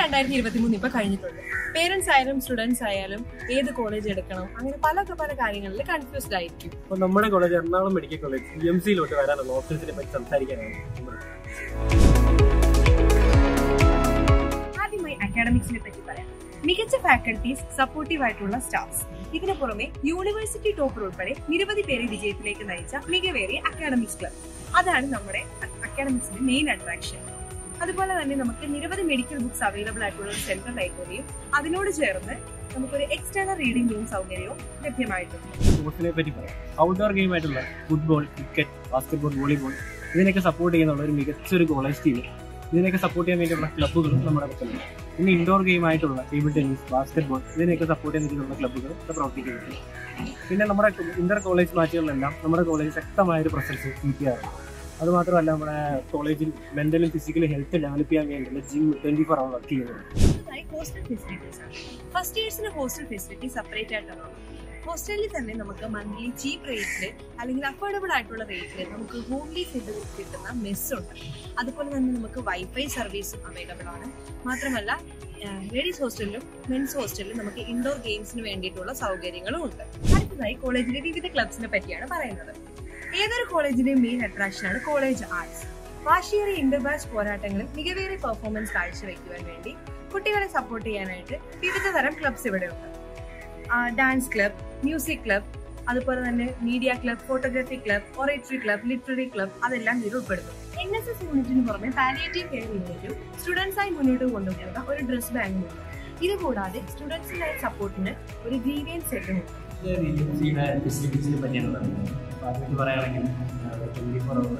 രണ്ടായിരത്തി ഇരുപത്തി മൂന്ന് ഇപ്പൊ കഴിഞ്ഞിട്ടുണ്ട് പേരൻസ് ആയാലും സ്റ്റുഡൻസ് ആയാലും ഏത് കോളേജ് എടുക്കണം അങ്ങനെ പല പല കാര്യങ്ങളിൽ കൺഫ്യൂസ്ഡ് ആയിരിക്കും അപ്പോൾ നമ്മുടെ college Ernakulam medical college C M സിയിലോട്ട് വരാനുള്ള ഓപ്ഷൻസിനെ പറ്റി സംസാരിക്കാനാണ് നമ്മൾ ആദ്യമായി അക്കാഡമിക്സിനെ പറ്റി പറയാം മികച്ച ഫാക്കൽറ്റീസ് സപ്പോർട്ടീവ് ആയിട്ടുള്ള സ്റ്റാഫ്സ് ഇതിനു പുറമെ യൂണിവേഴ്സിറ്റി ടോപ്പർ ഉൾപ്പെടെ നിരവധി പേരെ വിജയത്തിലേക്ക് നയിച്ച മികവേറിയ അക്കാഡമിക്സ് ക്ലബ് അതാണ് നമ്മുടെ അക്കാഡമിക്സിന്റെ മെയിൻ അട്രാക്ഷൻ അതുപോലെ തന്നെ നമുക്ക് നിരവധി മെഡിക്കൽ ബുക്സ് അവൈലബിൾ ആയിട്ടുള്ള ഒരു സെൻട്രൽ ലൈബ്രറിയും അതിനോട് ചേർന്ന് നമുക്കൊരു എക്സ്റ്റേണൽ റീഡിംഗ് റൂം സൗകര്യവും ലഭ്യമായിട്ടുണ്ട് സ്പോർട്സിനെ പറ്റി പറയാം ഔട്ട്ഡോർ ഗെയിം ആയിട്ടുള്ള ഫുട്ബോൾ ക്രിക്കറ്റ് ബാസ്കറ്റ്ബോൾ വോളിബോൾ ഇതിനൊക്കെ സപ്പോർട്ട് ചെയ്യുന്നുള്ള ഒരു മികച്ചൊരു കോളേജ് ടീം ഇതിനൊക്കെ സപ്പോർട്ട് ചെയ്യാൻ വേണ്ടിയുള്ള ക്ലബ്ബുകളും നമ്മുടെ പക്കലുണ്ട് പിന്നെ ഇൻഡോർ ഗെയിം ആയിട്ടുള്ള ടേബിൾ ടെന്നീസ് ബാസ്കറ്റ്ബോൾ ഇതിനെയൊക്കെ സപ്പോർട്ട് ചെയ്യാൻ വേണ്ടിയിട്ടുള്ള ക്ലബ്ബുകൾ ഇവിടെ പ്രവർത്തിക്കുന്നുണ്ട് പിന്നെ നമ്മുടെ ഇന്റർ കോളേജ് മാച്ചുകളിലെല്ലാം നമ്മുടെ കോളേജ് ശക്തമായ ഒരു പ്രസൻസ് കീപ്പ് ചെയ്യാറുണ്ട് അതുമാത്രമല്ല നമ്മുടെ കോളേജിൽ മെന്റലും ഫിസിക്കലും ഹെൽത്ത് ഡെവലപ്പ് ചെയ്യാൻ വേണ്ടിയുള്ള gym twenty four hour work ചെയ്യുന്നുണ്ട് അടുത്തതായി ഹോസ്റ്റൽ ഫെസിലിറ്റീസ് ആണ് ഫസ്റ്റ് ഇയേഴ്സിന് ഹോസ്റ്റൽ ഫെസിലിറ്റി സെപ്പറേറ്റ് ആയിട്ടാണ് ഹോസ്റ്റലിൽ തന്നെ നമുക്ക് മന്ത്ലി ചീപ്പ് റേറ്റിൽ അല്ലെങ്കിൽ അഫോർഡബിൾ ആയിട്ടുള്ള റേറ്റിൽ നമുക്ക് ഹോംലി ഫുഡ് കിട്ടുന്ന മെസ് ഉണ്ട് അതുപോലെ തന്നെ നമുക്ക് വൈഫൈ സർവീസും അവൈലബിൾ ആണ് മാത്രമല്ല ലേഡീസ് ഹോസ്റ്റലിലും മെൻസ് ഹോസ്റ്റലിലും നമുക്ക് ഇൻഡോർ ഗെയിംസിന് വേണ്ടിയിട്ടുള്ള സൗകര്യങ്ങളും ഉണ്ട് അടുത്തതായി കോളേജിലെ വിവിധ ക്ലബ്സിനെ പറ്റിയാണ് പറയുന്നത് ഏതൊരു കോളേജിന്റെയും മെയിൻ അട്രാക്ഷൻ ആണ് കോളേജ് ആർട്സ് വാശിയേറിയ ഇന്റർ ബാച്ച് പോരാട്ടങ്ങളിൽ മികവേറിയ പെർഫോമൻസ് കാഴ്ചവെക്കുവാൻ വേണ്ടി കുട്ടികളെ സപ്പോർട്ട് ചെയ്യാനായിട്ട് വിവിധ തരം ക്ലബ്സ് ഇവിടെയുണ്ട് ഡാൻസ് ക്ലബ് മ്യൂസിക് ക്ലബ് അതുപോലെ തന്നെ media club photography club oratory club literary club അതെല്ലാം ഇതിൽ ഉൾപ്പെടുന്നു എൻ എസ് എസ് യൂണിറ്റിന് പുറമെ പാലിയേറ്റീവ് കെയർ യൂണിറ്റും സ്റ്റുഡൻസായി മുന്നോട്ട് കൊണ്ടുപോകുന്ന ഒരു ഡ്രസ് ബാങ്കും ഉണ്ട് ഇത് കൂടാതെ സ്റ്റുഡൻസിനായി സപ്പോർട്ടിന് ഒരു ഗ്രീവിയൻ സെറ്റും ഉണ്ട് സിയുടെ ഫെസിലിറ്റീസിനെ പറ്റിയാണ് പറയുന്നത് അപ്പോൾ അതിനെപ്പറ്റി പറയുകയാണെങ്കിൽ ട്വൻറ്റി ഫോർ അവർ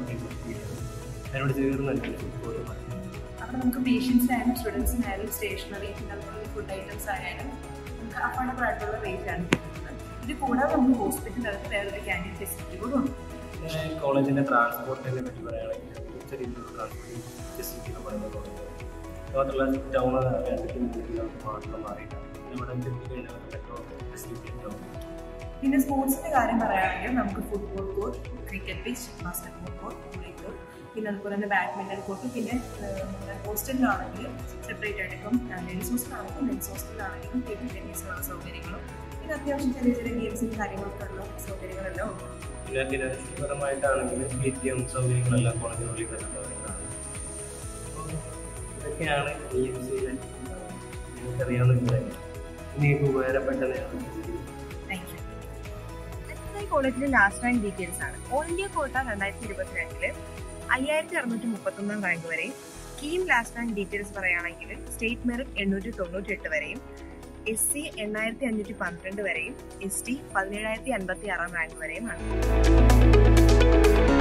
അതിനോട് ചേർന്ന് ഫുട്ബോൾ അവിടെ നമുക്ക് പേഷ്യൻസിനായാലും സ്റ്റുഡൻസിനായാലും സ്റ്റേഷനറി പിന്നെ അതുപോലെ ഫുഡ് ഐറ്റംസ് ആയാലും നമുക്ക് അഫോർഡബിൾ ആയിട്ടുള്ള റേറ്റ് ആണ് കിട്ടുന്നത് ഇത് കൂടാതെ നമുക്ക് ഹോസ്പിറ്റലിനകത്ത് വേറൊരു ക്യാൻറ്റീൻ ഫെസിലിറ്റി കൂടെ ഉണ്ട് പിന്നെ കോളേജിൻ്റെ ട്രാൻസ്പോർട്ടിനെ പറ്റി പറയുകയാണെങ്കിൽ മികച്ച രീതിയിലുള്ള ട്രാൻസ്പോർട്ടിംഗ് ഫെസിലിറ്റി എന്ന് പറയുന്ന കോളേജ് മാത്രമല്ല ടൗൺ രണ്ടു കിലോമീറ്റർ മാത്രം മാറിയിട്ടാണ് പിന്നെ ഇവിടെ എത്തി കഴിഞ്ഞാൽ മെട്രോ ഫെസിലിറ്റി ഉണ്ടാവും പിന്നെ സ്പോർട്സിന്റെ കാര്യം പറയുകയാണെങ്കിൽ നമുക്ക് football court cricket pitch basketball court volley court പിന്നെ അതുപോലെ തന്നെ ബാഡ്മിൻ്റൺ കോർട്ട് പിന്നെ ഹോസ്റ്റലിലാണെങ്കിൽ സെപ്പറേറ്റ് ആയിട്ട് ഇപ്പം ലേഡീസ് ഹോസ്റ്റലാണെങ്കിലും മെൻസ് ഹോസ്റ്റലിലാണെങ്കിലും ടേബിൾ ടെന്നീസിനുള്ള സൗകര്യങ്ങളും പിന്നെ അത്യാവശ്യം ചെറിയ ചെറിയ ഗെയിംസും കാര്യങ്ങളൊക്കെ ഉള്ള സൗകര്യങ്ങളെല്ലാം ഉണ്ട് പിന്നെ ദിനപരമായിട്ടാണെങ്കിലും പി ടി എം സൗകര്യങ്ങളെല്ലാം കോളേജിനുള്ളിൽ തന്നെ അവൈലബിളാണ് അപ്പോൾ ഇതൊക്കെയാണ് ഇ എം സിയിലെ നിങ്ങൾക്കറിയാവുന്ന കാര്യങ്ങൾ ഇനിയൊക്കെ ഉപകാരപ്പെട്ടതാണ് താങ്ക് യു അടുത്തതായി കോളേജിലെ ലാസ്റ്റ് റാങ്ക് ഡീറ്റെയിൽസ് ആണ് ഓൾ ഇന്ത്യ കോട്ട രണ്ടായിരത്തി ഇരുപത്തിരണ്ടില് അയ്യായിരത്തി അറുന്നൂറ്റി മുപ്പത്തൊന്നാം റാങ്ക് വരെയും കീം ലാസ്റ്റ് റാങ്ക് ഡീറ്റെയിൽസ് പറയുകയാണെങ്കിൽ സ്റ്റേറ്റ് മെറിറ്റ് എണ്ണൂറ്റി തൊണ്ണൂറ്റി എട്ട് വരെയും എസ് സി എണ്ണായിരത്തി അഞ്ഞൂറ്റി പന്ത്രണ്ട് വരെയും എസ് ടി പതിനേഴായിരത്തി അൻപത്തി ആറാം റാങ്ക് വരെയുമാണ്